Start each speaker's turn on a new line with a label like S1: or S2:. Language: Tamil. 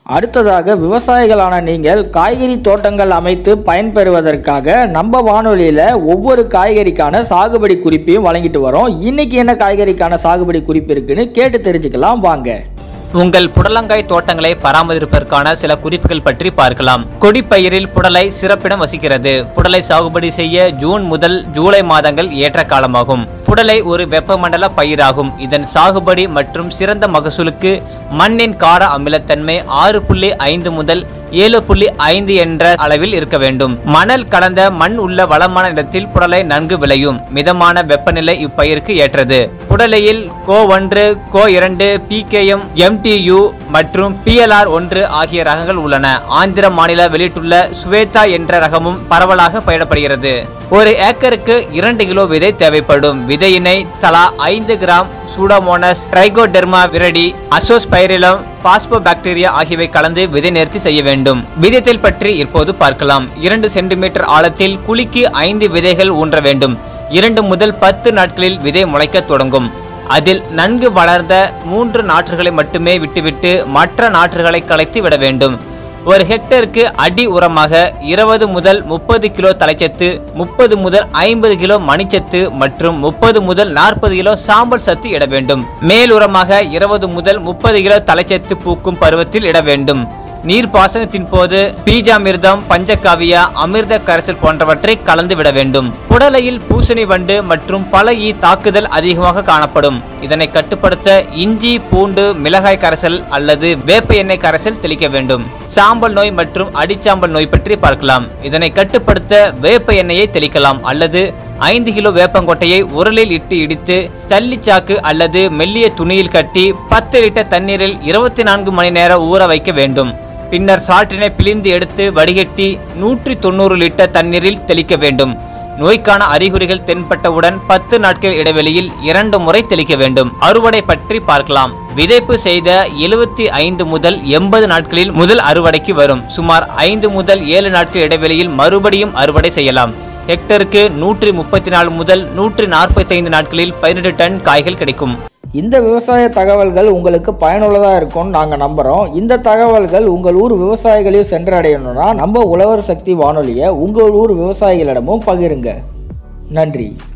S1: அடுத்ததாக விவசாயிகளான நீங்கள் காய்கறி தோட்டங்கள் அமைத்து பயன்பெறுவதற்காக நம்ம வானொலியில் ஒவ்வொரு காய்கறிக்கான சாகுபடி குறிப்பையும் வழங்கிட்டு வரோம் இன்னைக்கு என்ன காய்கறிக்கான சாகுபடி குறிப்பு இருக்குன்னு கேட்டு தெரிஞ்சுக்கலாம் வாங்க
S2: உங்கள் புடலங்காய் தோட்டங்களை பராமரிப்பதற்கான சில குறிப்புகள் பற்றி பார்க்கலாம் கொடிப்பயிரில் புடலை சிறப்பிடம் வசிக்கிறது புடலை சாகுபடி செய்ய ஜூன் முதல் ஜூலை மாதங்கள் ஏற்ற காலமாகும் புடலை ஒரு வெப்பமண்டல பயிராகும் இதன் சாகுபடி மற்றும் சிறந்த மகசூலுக்கு மண்ணின் கார அமிலத்தன்மை ஆறு புள்ளி ஐந்து முதல் ஏழு புள்ளி ஐந்து என்ற அளவில் இருக்க வேண்டும் மணல் கலந்த மண் உள்ள வளமான இடத்தில் புடலை நன்கு விளையும் மிதமான வெப்பநிலை இப்பயிருக்கு ஏற்றது புடலையில் கோ ஒன்று கோ இரண்டு பிகேஎம் எம்டியு மற்றும் பிஎல்ஆர் ஒன்று ஆகிய ரகங்கள் உள்ளன ஆந்திர மாநில வெளியிட்டுள்ள சுவேதா என்ற ரகமும் பரவலாக பயிரப்படுகிறது ஒரு ஏக்கருக்கு இரண்டு கிலோ விதை தேவைப்படும் விதையினை தலா ஐந்து gram pseudomonas trichoderma viride azospirillum phosphobacteria ஆகியவை கலந்து விதை நேர்த்தி செய்ய வேண்டும் விதைத்தல் பற்றி இப்போது பார்க்கலாம் இரண்டு சென்டிமீட்டர் ஆழத்தில் குழிக்கு ஐந்து விதைகள் ஊன்ற வேண்டும் இரண்டு முதல் பத்து நாட்களில் விதை முளைக்கத் தொடங்கும் அதில் நன்கு வளர்ந்த மூன்று நாற்றுகளை மட்டுமே விட்டுவிட்டு மற்ற நாற்றுகளை கலைத்து விட வேண்டும் ஒரு ஹெக்டருக்கு அடி உரமாக இருபது முதல் முப்பது கிலோ தலைச்சத்து முப்பது முதல் ஐம்பது கிலோ மணிச்சத்து மற்றும் முப்பது முதல் நாற்பது கிலோ சாம்பல் சத்து இட வேண்டும் மேல் உரமாக இருபது முதல் முப்பது கிலோ தலைச்சத்து பூக்கும் பருவத்தில் இட வேண்டும் நீர் பாசனத்தின் போது பீஜாமிர்தம் பஞ்சகாவியா அமிர்த கரைசல் போன்றவற்றை கலந்து விட வேண்டும் புடலையில் பூசணி வண்டு மற்றும் பல ஈ தாக்குதல் அதிகமாக காணப்படும் இதனை கட்டுப்படுத்த இஞ்சி பூண்டு மிளகாய் கரைசல் அல்லது வேப்ப எண்ணெய் கரைசல் தெளிக்க வேண்டும் சாம்பல் நோய் மற்றும் அடிச்சாம்பல் நோய் பற்றி பார்க்கலாம் இதனை கட்டுப்படுத்த வேப்ப எண்ணெயை தெளிக்கலாம் அல்லது ஐந்து கிலோ வேப்பங்கொட்டையை உரலில் இட்டு இடித்து சல்லிச்சாக்கு அல்லது மெல்லிய துணியில் கட்டி பத்து லிட்டர் தண்ணீரில் இருபத்தி நான்கு மணி நேரம் ஊற வைக்க வேண்டும் பின்னர் சாற்றினை பிழிந்து எடுத்து வடிகட்டி நூற்றி தொண்ணூறு லிட்டர் தண்ணீரில் தெளிக்க வேண்டும் நோய்க்கான அறிகுறிகள் தென்பட்டவுடன் பத்து நாட்கள் இடைவெளியில் இரண்டு முறை தெளிக்க வேண்டும் அறுவடை பற்றி பார்க்கலாம் விதைப்பு செய்த எழுபத்தி ஐந்து முதல் எண்பது நாட்களில் முதல் அறுவடைக்கு வரும் சுமார் ஐந்து முதல் ஏழு நாட்கள் இடைவெளியில் மறுபடியும் அறுவடை செய்யலாம் ஹெக்டருக்கு நூற்றி முப்பத்தி நாலு முதல் நூற்றி நாற்பத்தி ஐந்து நாட்களில் பதினெட்டு டன் காய்கள் கிடைக்கும்
S1: இந்த விவசாய தகவல்கள் உங்களுக்கு பயனுள்ளதாக இருக்கும்னு நாங்கள் நம்புகிறோம் இந்த தகவல்கள் உங்கள் ஊர் விவசாயிகளையும் சென்றடையணும்னா நம்ம உழவர் சக்தி வானொலியை உங்கள் ஊர் விவசாயிகளிடமும் பகிருங்க நன்றி